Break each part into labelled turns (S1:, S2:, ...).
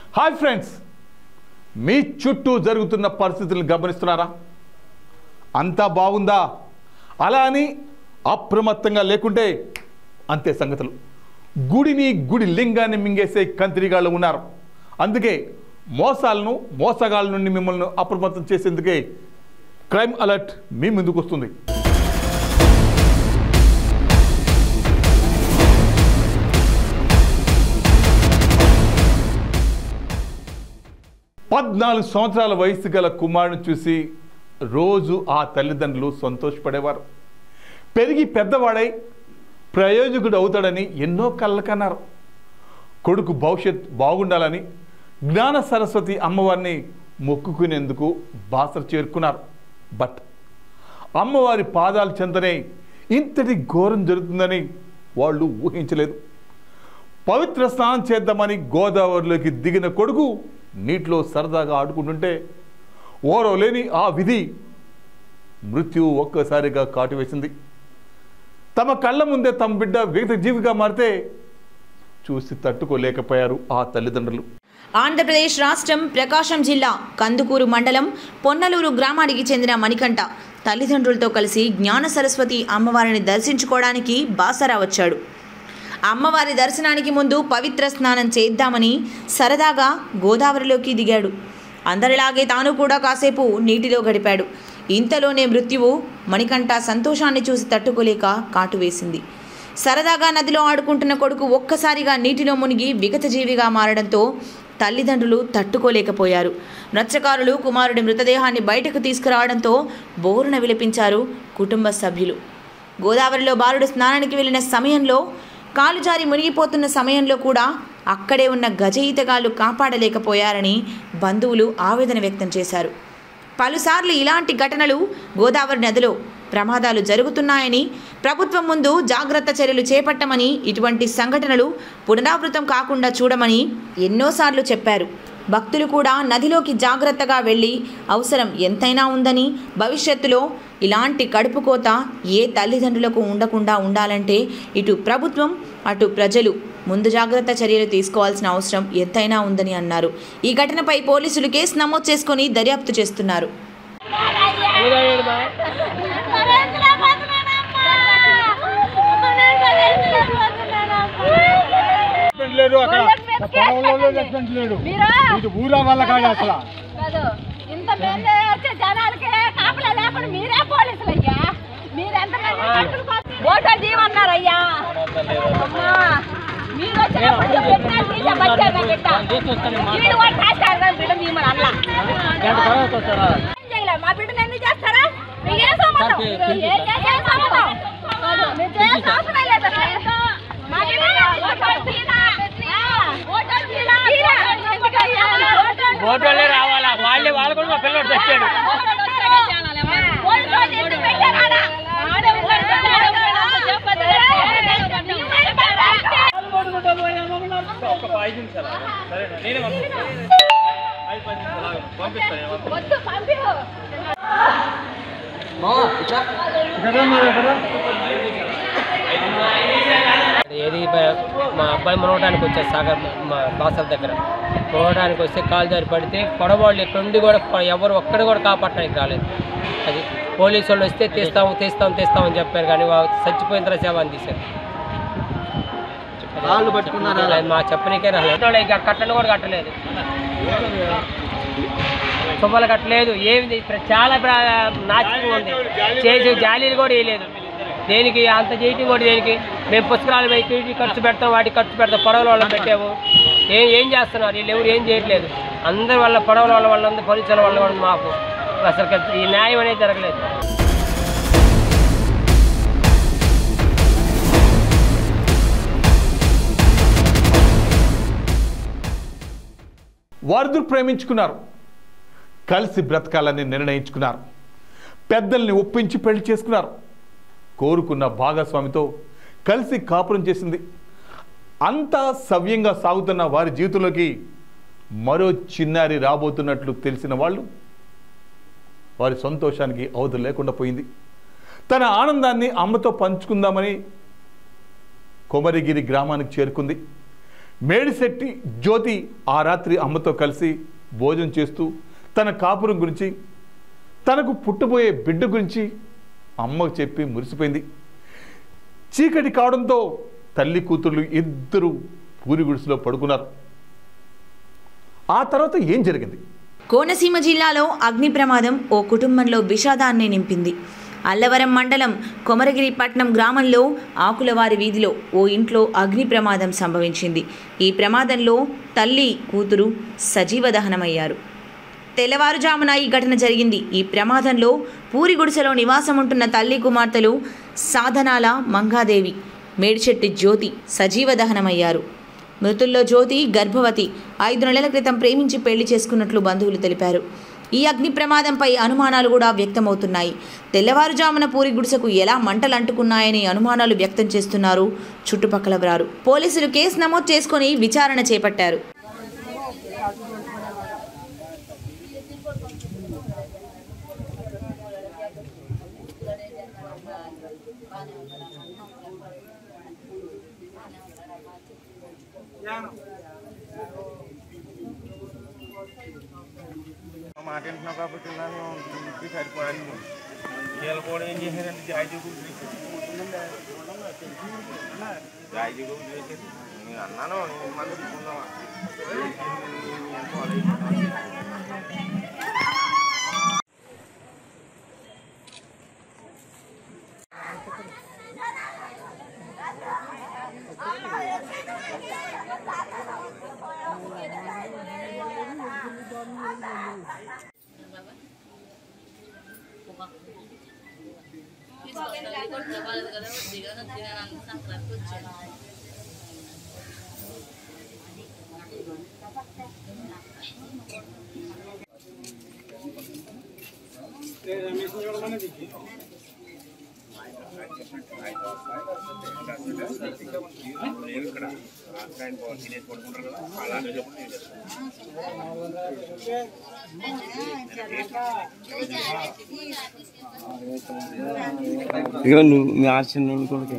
S1: Hi friends మీ చుట్టూ జరుగుతున్న పరిస్థితులను గమనిస్తున్నారా అంతా బాగుందా అలా అని అప్రమత్తంగా లేకుంటే అంతే సంగతులు గుడిని గుడి లింగాన్ని మింగేసే కంత్రిగాళ్ళు ఉన్నారు అందుకే మోసాలను మోసగాళ్ళ నుండి మిమ్మల్ని అప్రమత్తం చేసేందుకే క్రైమ్ అలర్ట్ మీ ముందుకు వస్తుంది పద్నాలుగు సంవత్సరాల వయసు గల కుమారుని చూసి రోజు ఆ తల్లిదండ్రులు సంతోషపడేవారు పెరిగి పెద్దవాడై ప్రయోజకుడు అవుతాడని ఎన్నో కళ్ళ కన్నారు కొడుకు భవిష్యత్ బాగుండాలని జ్ఞాన సరస్వతి అమ్మవారిని మొక్కుకునేందుకు బాసర చేరుకున్నారు బట్ అమ్మవారి పాదాల చెంతనే ఇంతటి ఘోరం జరుగుతుందని వాళ్ళు ఊహించలేదు పవిత్ర స్నానం చేద్దామని గోదావరిలోకి దిగిన కొడుకు నీటిలో సరదాగా ఆడుకుంటుంటే ఓరో లేని ఆ విధి మృత్యువు ఒక్కసారిగా కాటివేసింది తమ కళ్ళ ముందే తమ బిడ్డ విగత జీవిగా మారితే చూసి తట్టుకోలేకపోయారు ఆ తల్లిదండ్రులు
S2: ఆంధ్రప్రదేశ్ రాష్ట్రం ప్రకాశం జిల్లా కందుకూరు మండలం పొన్నలూరు గ్రామానికి చెందిన మణికంఠ తల్లిదండ్రులతో కలిసి జ్ఞాన సరస్వతి అమ్మవారిని దర్శించుకోవడానికి బాసరా వచ్చాడు అమ్మవారి దర్శనానికి ముందు పవిత్ర స్నానం చేద్దామని సరదాగా గోదావరిలోకి దిగాడు అందరిలాగే తాను కూడా కాసేపు నీటిలో గడిపాడు ఇంతలోనే మృత్యువు మణికంఠ సంతోషాన్ని చూసి తట్టుకోలేక కాటు వేసింది సరదాగా నదిలో ఆడుకుంటున్న కొడుకు ఒక్కసారిగా నీటిలో మునిగి విగతజీవిగా మారడంతో తల్లిదండ్రులు తట్టుకోలేకపోయారు మత్స్యకారులు కుమారుడి మృతదేహాన్ని బయటకు తీసుకురావడంతో బోరున విలపించారు కుటుంబ సభ్యులు గోదావరిలో బాలుడు స్నానానికి వెళ్ళిన సమయంలో కాలు జారి మునిగిపోతున్న సమయంలో కూడా అక్కడే ఉన్న గజ ఈతగాళ్లు కాపాడలేకపోయారని బంధువులు ఆవేదన వ్యక్తం చేశారు పలుసార్లు ఇలాంటి ఘటనలు గోదావరి నదిలో ప్రమాదాలు జరుగుతున్నాయని ప్రభుత్వం ముందు జాగ్రత్త చర్యలు చేపట్టమని ఇటువంటి సంఘటనలు పునరావృతం కాకుండా చూడమని ఎన్నోసార్లు చెప్పారు భక్తులు కూడా నదిలోకి జాగ్రత్తగా వెళ్ళి అవసరం ఎంతైనా ఉందని భవిష్యత్తులో ఇలాంటి కడుపు కోత ఏ తల్లిదండ్రులకు ఉండకుండా ఉండాలంటే ఇటు ప్రభుత్వం అటు ప్రజలు ముందు జాగ్రత్త చర్యలు తీసుకోవాల్సిన అవసరం ఎంతైనా ఉందని అన్నారు ఈ ఘటనపై పోలీసులు కేసు నమోదు చేసుకుని దర్యాప్తు చేస్తున్నారు
S3: రెస్పెక్ట్ లేదు అక్కడ పొలంలో రెస్పెక్ట్ లేదు ఇది ఊరా వాళ్ళ కాదు అసలు
S4: కాదు ఇంత మంది వచ్చే జనాలకి కాపలా లేకుండా మీరే పోలీసులు అయ్యా మీరు ఎంతమంది ఓటర్ జీవన్నారు అయ్యా అమ్మా మీరు వచ్చినప్పుడు చెప్పినా తీసే బచ్చారు బిడ్డ వీడు వాడు కాస్తారు కదా బిడ్డ మీ మన అల్ల ఏం చేయలే మా బిడ్డను ఎందుకు చేస్తారా మీకు ఏ సంబంధం ఏ ఏ సంబంధం మీకు ఏ సంవత్సరం లేదు అసలు. మా బిడ్డ ఓటర్ తీరా. ఓటర్ తీరా. ఎందుకయ్యా? ఓటర్
S5: ఓటోళ్ళే రావాలా వాళ్ళే వాళ్ళు కూడా మా పిల్లడు తెచ్చాడు ఒక ఐదు నిమిషాలు సరేనా నేనే పంపిస్తాను ఐదు పది నిమిషాలు పంపిస్తాను
S3: ఇక్కడ మరి ఇక్కడ
S5: ఏది బ- మా అబ్బాయి మునగడానికి వచ్చారు సాగర్ మా బాసర్ దగ్గర మునగడానికి వస్తే కాలు జారి పడితే పొడవాళ్ళు ఇక్కడ ఉండి కూడా ప- ఎవరు ఒక్కడు కూడా కాపాడటానికి రాలేదు అది పోలీసు వాళ్ళు వస్తే తీస్తాము తీస్తాం తీస్తాం అని చెప్పారు కానీ వాళ్ళు చచ్చిపోయిన తర్వాత సేవని తీశారు వాళ్ళు పట్టుకున్నారు మా చెప్పనికే రాలేదు వాళ్ళు ఇంకా కట్టను కూడా కట్టలేదు శుభ్రలు కట్టలేదు ఏమి ప్ర- చాలా ప్ర- నాశనం ఉంది చేసి జాలీలు కూడా వేయలేదు దేనికి అంత చేయటం కూడా దేనికి మేము పుస్తకాలు పెట్టి ఖర్చు పెడతాం వాటికి ఖర్చు పెడతాం పడవల వాళ్ళని పెట్టాము ఏం ఏం చేస్తున్నారు వీళ్ళు ఎవరు ఏం చేయట్లేదు అందరి వల్ల పడవల వాళ్ళ వాళ్ళందరూ పోలీసుల వల్ల కూడా మాకు అసలు ఈ న్యాయం అనేది జరగలేదు
S1: వారిద్దరు ప్రేమించుకున్నారు కలిసి బ్రతకాలని నిర్ణయించుకున్నారు పెద్దల్ని ఒప్పించి పెళ్లి చేసుకున్నారు కోరుకున్న భాగస్వామితో కలిసి కాపురం చేసింది అంతా సవ్యంగా సాగుతున్న వారి జీవితంలోకి మరో చిన్నారి రాబోతున్నట్లు తెలిసిన వాళ్ళు వారి సంతోషానికి అవధి లేకుండా పోయింది తన ఆనందాన్ని అమ్మతో పంచుకుందామని కొమరిగిరి గ్రామానికి చేరుకుంది మేడిశెట్టి జ్యోతి ఆ రాత్రి అమ్మతో కలిసి భోజనం చేస్తూ తన కాపురం గురించి తనకు పుట్టబోయే బిడ్డ గురించి అమ్మకు చెప్పి మురిసిపోయింది చీకటి కావడంతో తల్లి కూతుర్లు ఇద్దరు పూరి గుడిసెలో పడుకున్నారు ఆ తర్వాత ఏం జరిగింది
S2: కోనసీమ జిల్లాలో అగ్ని ప్రమాదం ఓ కుటుంబంలో విషాదాన్ని నింపింది అల్లవరం మండలం కొమరగిరిపట్నం గ్రామంలో ఆకులవారి వీధిలో ఓ ఇంట్లో అగ్ని ప్రమాదం సంభవించింది ఈ ప్రమాదంలో తల్లి కూతురు సజీవ దహనమయ్యారు తెల్లవారుజామున ఈ ఘటన జరిగింది ఈ ప్రమాదంలో పూరి గుడిసెలో నివాసం ఉంటున్న తల్లి కుమార్తెలు సాధనాల మంగాదేవి మేడిచెట్టి జ్యోతి సజీవ దహనమయ్యారు మృతుల్లో జ్యోతి గర్భవతి ఐదు నెలల క్రితం ప్రేమించి పెళ్లి చేసుకున్నట్లు బంధువులు తెలిపారు ఈ అగ్ని ప్రమాదంపై అనుమానాలు కూడా వ్యక్తమవుతున్నాయి తెల్లవారుజామున పూరి గుడిసెకు ఎలా మంటలు అంటుకున్నాయని అనుమానాలు వ్యక్తం చేస్తున్నారు చుట్టుపక్కల వారు పోలీసులు కేసు నమోదు చేసుకుని విచారణ చేపట్టారు
S6: ఆ మాట వింటున్నావు కాబట్టి నన్ను ఇంటికి సరిపోయాను వీళ్ళు కూడా ఏం చేశారంటే జాయిజీ జాయిజీ చేసేది నేను అన్నాను నేను మళ్ళీ తీసుకుందామా
S7: ఇక నువ్వు మీ ఆర్చిన కొడుకు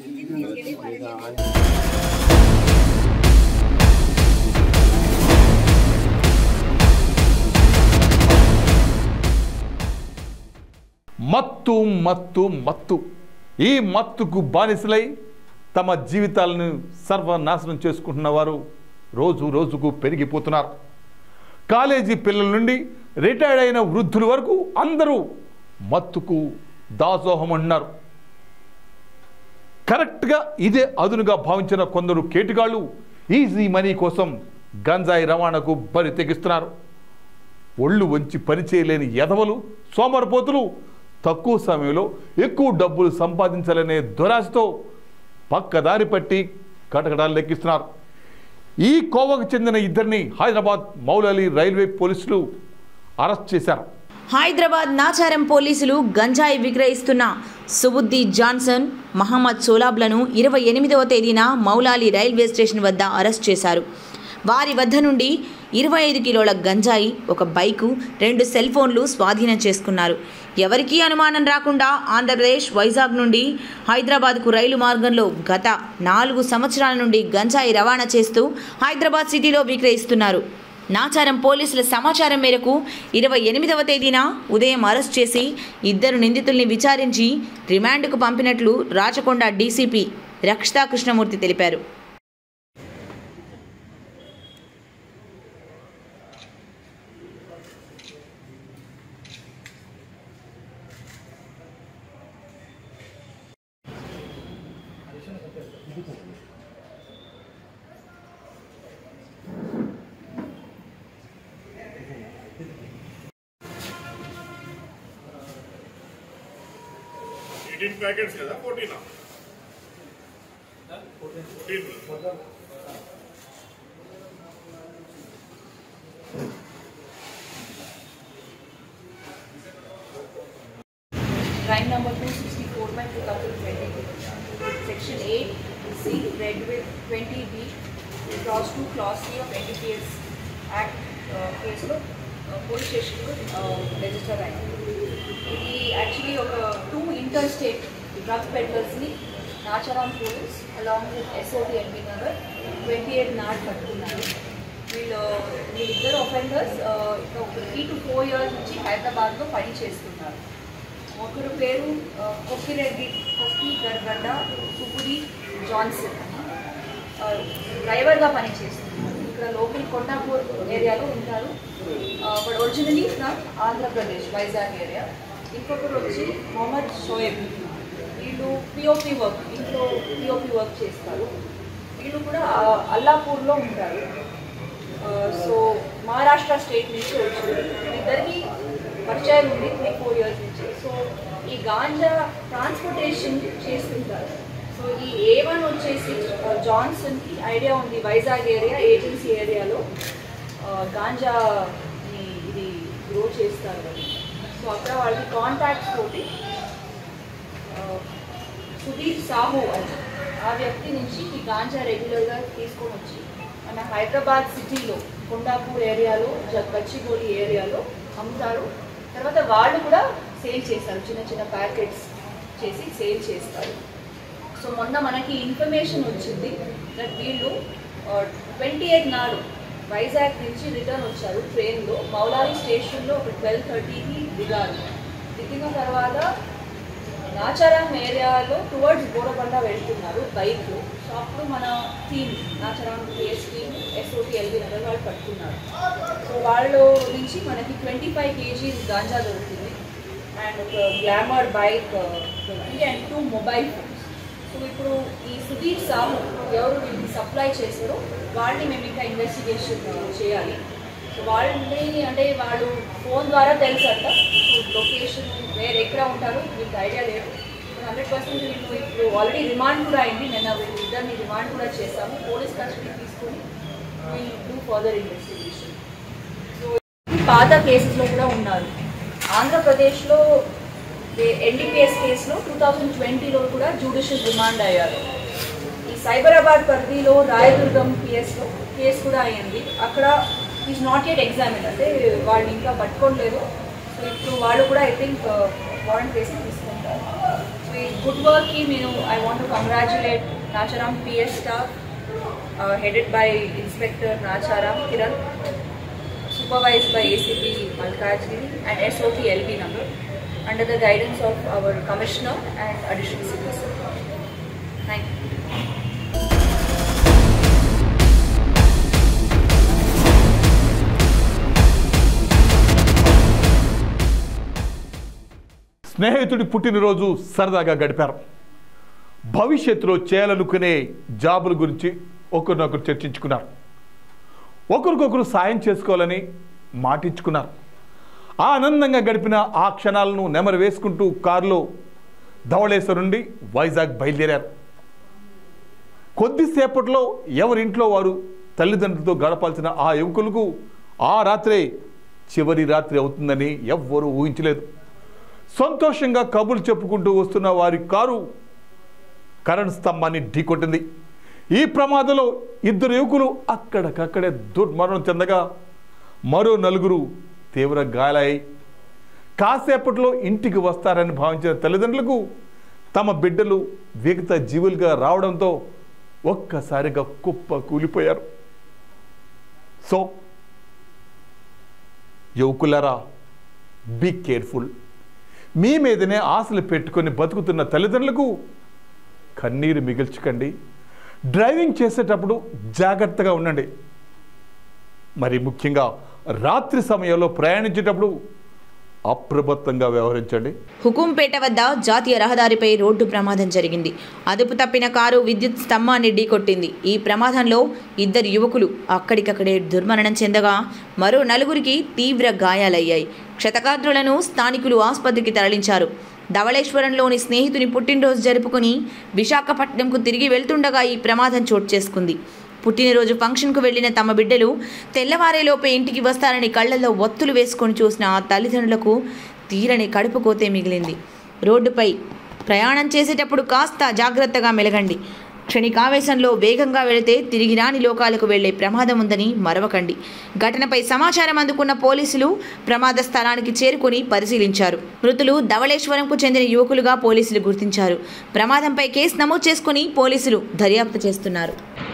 S1: మత్తు మత్తు మత్తు ఈ మత్తుకు బానిసలై తమ జీవితాలను సర్వనాశనం చేసుకుంటున్న వారు రోజు రోజుకు పెరిగిపోతున్నారు కాలేజీ పిల్లల నుండి రిటైర్డ్ అయిన వృద్ధుల వరకు అందరూ మత్తుకు దాసోహం అంటున్నారు కరెక్ట్గా ఇదే అదునుగా భావించిన కొందరు కేటుగాళ్ళు ఈజీ మనీ కోసం గంజాయి రవాణాకు బరి తెగిస్తున్నారు ఒళ్ళు వంచి పనిచేయలేని ఎదవలు సోమరపోతులు తక్కువ సమయంలో ఎక్కువ డబ్బులు సంపాదించాలనే దురాశతో పక్కదారి పట్టి కటకటాలు లెక్కిస్తున్నారు ఈ కోవకు చెందిన ఇద్దరిని హైదరాబాద్ మౌలాలి రైల్వే పోలీసులు అరెస్ట్ చేశారు
S2: హైదరాబాద్ నాచారం పోలీసులు గంజాయి విక్రయిస్తున్న సుబుద్ది జాన్సన్ మహమ్మద్ సోలాబ్లను ఇరవై ఎనిమిదవ తేదీన మౌలాలి రైల్వే స్టేషన్ వద్ద అరెస్ట్ చేశారు వారి వద్ద నుండి ఇరవై ఐదు కిలోల గంజాయి ఒక బైకు రెండు సెల్ ఫోన్లు స్వాధీనం చేసుకున్నారు ఎవరికీ అనుమానం రాకుండా ఆంధ్రప్రదేశ్ వైజాగ్ నుండి హైదరాబాద్కు రైలు మార్గంలో గత నాలుగు సంవత్సరాల నుండి గంజాయి రవాణా చేస్తూ హైదరాబాద్ సిటీలో విక్రయిస్తున్నారు నాచారం పోలీసుల సమాచారం మేరకు ఇరవై ఎనిమిదవ తేదీన ఉదయం అరెస్ట్ చేసి ఇద్దరు నిందితుల్ని విచారించి రిమాండ్కు పంపినట్లు రాచకొండ డీసీపీ రక్షితా కృష్ణమూర్తి తెలిపారు
S8: ఎయిటీన్ ప్యాకెట్స్ కదా ఫోర్టీనా fourteen
S9: Crime number 264 by 2020. Section 8 C, read with 20B, clause 2, clause C of NDPS Act uh, కేసులో పోలీస్ స్టేషన్లో రిజిస్టర్ అయింది ఇది యాక్చువల్లీ ఒక టూ ఇంటర్ స్టేట్ డ్రగ్ పెడ్లర్స్ని Nacharam police along with SOT LB Nagar twenty eight not పట్టుకున్నారు వీళ్ళు వీళ్ళిద్దరు offenders ఒక త్రీ టు ఫోర్ ఇయర్స్ నుంచి హైదరాబాద్లో పని చేస్తున్నారు ఒకరు పేరు ఆ, కొక్కిరెడ్డి కొక్కి గర్గడ్డ కుపురి జాన్సన్ అని ఆ, డ్రైవర్గా పనిచేస్తున్నారు ఇక్కడ లోకల్ కొండాపూర్ ఏరియాలో ఉంటారు but originally from Andhra Pradesh Vizag area ఇంకొకరు వచ్చి మొహమ్మద్ షోయబ్ వీళ్ళు పిఓపి వర్క్ ఇంట్లో పిఓపి వర్క్ చేస్తారు వీళ్ళు కూడా ఆ, అల్లాపూర్లో ఉంటారు సో మహారాష్ట్ర స్టేట్ నుంచి వచ్చారు ఇద్దరికి పరిచయం ఉంది త్రీ ఫోర్ ఇయర్స్ నుంచి సో ఈ గాంజా ట్రాన్స్పోర్టేషన్ చేస్తుంటారు సో ఈ ఏ వన్ వచ్చేసి ఆ, జాన్సన్కి ఐడియా ఉంది వైజాగ్ ఏరియా ఏజెన్సీ ఏరియాలో ఆ, గాంజా ని ఇది గ్రో చేస్తారు అని సో అక్కడ వాళ్ళకి కాంటాక్ట్స్ తోటి ఆ, సుధీర్ సాహు అని ఆ వ్యక్తి నుంచి ఈ గాంజా రెగ్యులర్గా తీసుకొని వచ్చి మన హైదరాబాద్ సిటీలో కొండాపూర్ ఏరియాలో జ- గచ్చిబౌలి ఏరియాలో అమ్ముతారు తర్వాత వాళ్ళు కూడా సేల్ చేస్తారు చిన్న చిన్న ప్యాకెట్స్ చేసి సేల్ చేస్తారు సో మొన్న మనకి ఇన్ఫర్మేషన్ వచ్చింది దట్ వీళ్ళు ట్వంటీ ఎయిట్ నాడు వైజాగ్ నుంచి రిటర్న్ వచ్చారు ట్రైన్లో మౌలాలి స్టేషన్లో ఒక ట్వెల్వ్ థర్టీకి దిగారు దిగిన తర్వాత నాచారం ఏరియాలో టువర్డ్స్ బోరబండ వెళ్తున్నారు బైక్లో సో అప్పుడు మన team Nacharam PS team SOT LB Nagar వాళ్ళు పట్టుకున్నారు సో వాళ్ళు నుంచి మనకి ట్వంటీ ఫైవ్ కేజీ గాంజా దొరుకుతుంది అండ్ ఒక గ్లామర్ బైక్ దొరికింది and two mobile phones so ఇప్పుడు ఈ సుధీర్ సాహు ఎవరు వీళ్ళకి సప్లై చేశారో వాళ్ళని మేము ఇంకా ఇన్వెస్టిగేషన్ చేయాలి సో వాళ్ళని అంటే వాళ్ళు ఫోన్ ద్వారా తెలుసంట సో లొకేషన్ వేరే ఎక్కడ ఉంటారో వీళ్ళకి ఐడియా లేదు హండ్రెడ్ పర్సెంట్ వీళ్ళు ఇప్పుడు ఆల్రెడీ రిమాండ్ కూడా అయింది నిన్న వీళ్ళు ఇద్దరిని రిమాండ్ కూడా చేశాము పోలీస్ కస్టడీ తీసుకొని వీళ్ళు డూ ఫర్దర్ ఇన్వెస్టిగేషన్ సో పాత కేసెస్లో కూడా ఉన్నారు ఆంధ్రప్రదేశ్లో ఎన్డీపీఎస్ కేసులో టూ థౌజండ్ ట్వంటీలో కూడా జ్యుడిషియల్ రిమాండ్ అయ్యారు ఈ సైబరాబాద్ పరిధిలో రాయదుర్గం పిఎస్లో కేసు కూడా అయ్యింది అక్కడ ఈజ్ నాట్ యెట్ ఎగ్జామిన్ అంటే వాళ్ళు ఇంకా పట్టుకోలేదు సో ఇప్పుడు వాళ్ళు కూడా ఐ థింక్ వారెంట్ వేసి తీసుకుంటారు సో ఈ గుడ్ వర్క్కి నేను I want to congratulate Nacharam PS staff headed by inspector Nacharam Kiran supervised by ACP Malkajgiri and SOT LB number under the guidance of our Commissioner and Additional Citizen. Thank you.
S1: స్నేహితుడి పుట్టినరోజు సరదాగా గడిపారు భవిష్యత్తులో చేయాలనుకునే జాబుల గురించి ఒకరినొకరు చర్చించుకున్నారు ఒకరికొకరు సాయం చేసుకోవాలని మాటించుకున్నారు ఆనందంగా గడిపిన ఆ క్షణాలను నెమరు వేసుకుంటూ కారులో ధవళేశ్వరం నుండి వైజాగ్ బయలుదేరారు కొద్దిసేపట్లో ఎవరింట్లో వారు తల్లిదండ్రులతో గడపాల్సిన ఆ యువకులకు ఆ రాత్రే చివరి రాత్రి అవుతుందని ఎవ్వరూ ఊహించలేదు సంతోషంగా కబుర్లు చెప్పుకుంటూ వస్తున్న వారి కారు కరెంట్ స్తంభాన్ని ఢీకొట్టింది ఈ ప్రమాదంలో ఇద్దరు యువకులు అక్కడికక్కడే దుర్మరణం చెందగా మరో నలుగురు తీవ్ర గాయాలయ్యాయి కాసేపట్లో ఇంటికి వస్తారని భావించిన తల్లిదండ్రులకు తమ బిడ్డలు విగత జీవులుగా రావడంతో ఒక్కసారిగా కుప్ప కూలిపోయారు సో యువకులరా బీ కేర్ఫుల్ మీ మీదనే ఆశలు పెట్టుకొని బతుకుతున్న తల్లిదండ్రులకు కన్నీరు మిగిల్చకండి డ్రైవింగ్ చేసేటప్పుడు జాగ్రత్తగా ఉండండి మరి ముఖ్యంగా రాత్రి సమయంలో ప్రయాణించేటప్పుడు అప్రమత్తంగా వ్యవహరించండి
S2: హుకుంపేట వద్ద జాతీయ రహదారిపై రోడ్డు ప్రమాదం జరిగింది అదుపు తప్పిన కారు విద్యుత్ స్తంభాన్ని ఢీకొట్టింది ఈ ప్రమాదంలో ఇద్దరు యువకులు అక్కడికక్కడే దుర్మరణం చెందగా మరో నలుగురికి తీవ్ర గాయాలయ్యాయి క్షతగాత్రులను స్థానికులు ఆసుపత్రికి తరలించారు ధవళేశ్వరంలోని స్నేహితుని పుట్టినరోజు జరుపుకుని విశాఖపట్నంకు తిరిగి వెళ్తుండగా ఈ ప్రమాదం చోటు చేసుకుంది పుట్టినరోజు ఫంక్షన్కు వెళ్లిన తమ బిడ్డలు తెల్లవారేలోపే ఇంటికి వస్తారని కళ్ళల్లో ఒత్తులు వేసుకొని చూసిన ఆ తల్లిదండ్రులకు తీరని కడుపు కోతే మిగిలింది రోడ్డుపై ప్రయాణం చేసేటప్పుడు కాస్త జాగ్రత్తగా మెలగండి క్షణికావేశంలో వేగంగా వెళితే తిరిగి రాని లోకాలకు వెళ్లే ప్రమాదం ఉందని మరవకండి ఘటనపై సమాచారం అందుకున్న పోలీసులు ప్రమాద స్థలానికి చేరుకుని పరిశీలించారు మృతులు ధవళేశ్వరంకు చెందిన యువకులుగా పోలీసులు గుర్తించారు ప్రమాదంపై కేసు నమోదు చేసుకుని పోలీసులు దర్యాప్తు చేస్తున్నారు